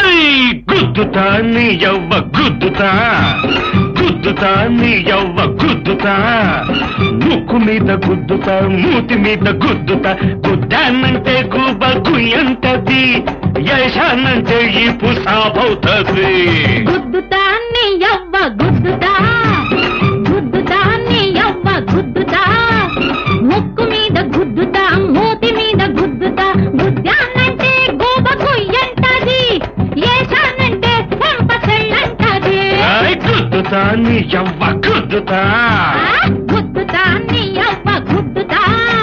ఏయ్! గుద్దుతా నీ యవ్వ గుద్దుతా గుద్దుతా నీ యవ్వ గుద్దుతా ముక్కు మీద గుద్దుతా మూతి మీద గుద్దుతా గుద్దానంటే గుబ గుయ్యంటది యశానంటే ఈ పుసాబవుతుంది గుద్దుతా నీ యవ్వ గుద్దుతా గుద్దుతా నీ యవ్వ గుద్దుతా ముక్కు మీద గుద్దుతా మూతి మీద గుద్దుతా గుద్దానంటే గోబ గుయ్యంటది ఏశానంటే చెంప చెల్లంటది ఏయ్! గుద్దుతా నీ యవ్వ గుద్దుతా ఆ, గుద్దుతా నీ యవ్వ గుద్దుతా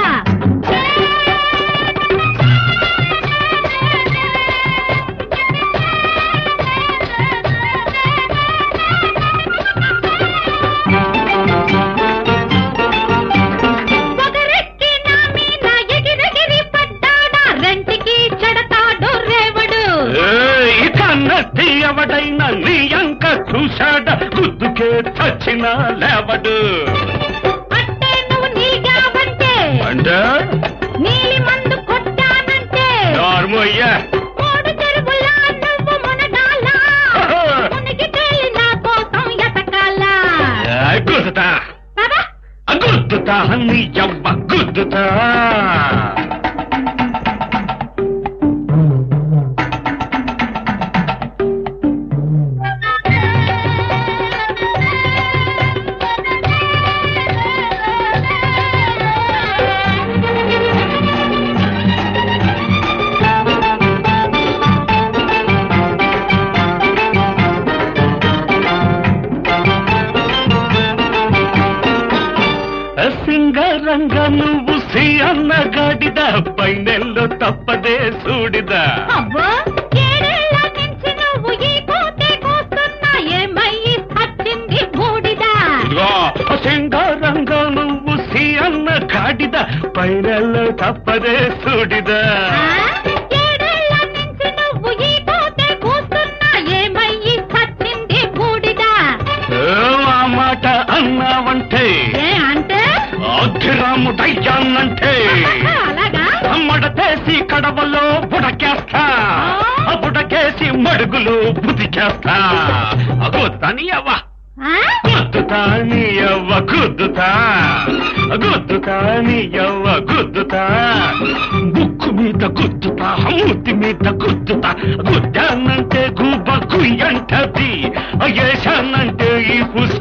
ఒకరెక్కి నా మీద ఎగిరెగిరి పడ్డాడా రెంటికి చెడతాడు రేవడు ఏయ్! కన్నట్టి ఎవడైనా నీ అంక చూశాడ గుద్దుకే చచ్చిన లేవడు అంటే నువ్వు నీగావంటే అంటే నీలి మందు కొట్టానంటే నార్మయ్యా మూడు చెరువులా నువ్వు మునగాల మునిగి తేలి నా కోసం ఎతకాలా గుద్దుతా పద గుద్దుతా నీ యవ్వ గుద్దుతా సింగరంగ నువ్వు సి అన్న గాడిద పైనెల్లో తప్పదే సూడిదా అవ్వో ఏడేళ్ల నుంచి నువ్వు ఈ కోతే కోస్తున్నా ఏమయ్యి వచ్చింది బూడిదా ఇదిగో సింగారంగ నువ్వు సి అన్న గాడిద పైనెల్లో తప్పదే సూడిదా ఆ? ఏడేళ్ల నుంచి నువ్వు ఈ కోతే కూస్తున్నా ఏమయ్యి వచ్చింది బూడిదా ఏ ఆ మాట అన్నావంటే ఏ అంటే అగ్గిరాముడయ్యానంటే అలాగా మడతేసి కడవలో బుడకేస్తా ఆ బుడకేసి మడుగులు బుదికేస్తా అగో తనియవ్వ ఆ? గుద్దుతా నీయవ్వ గుద్దుతా గుద్దుతా నీయవ్వ గుద్దుతా బుక్కు మీద గుద్దుతా మూతి మీద గుద్దుతా గుద్దానంటే గుబ్బ గుయ్యంటది ఏశానంటే ఈ పుస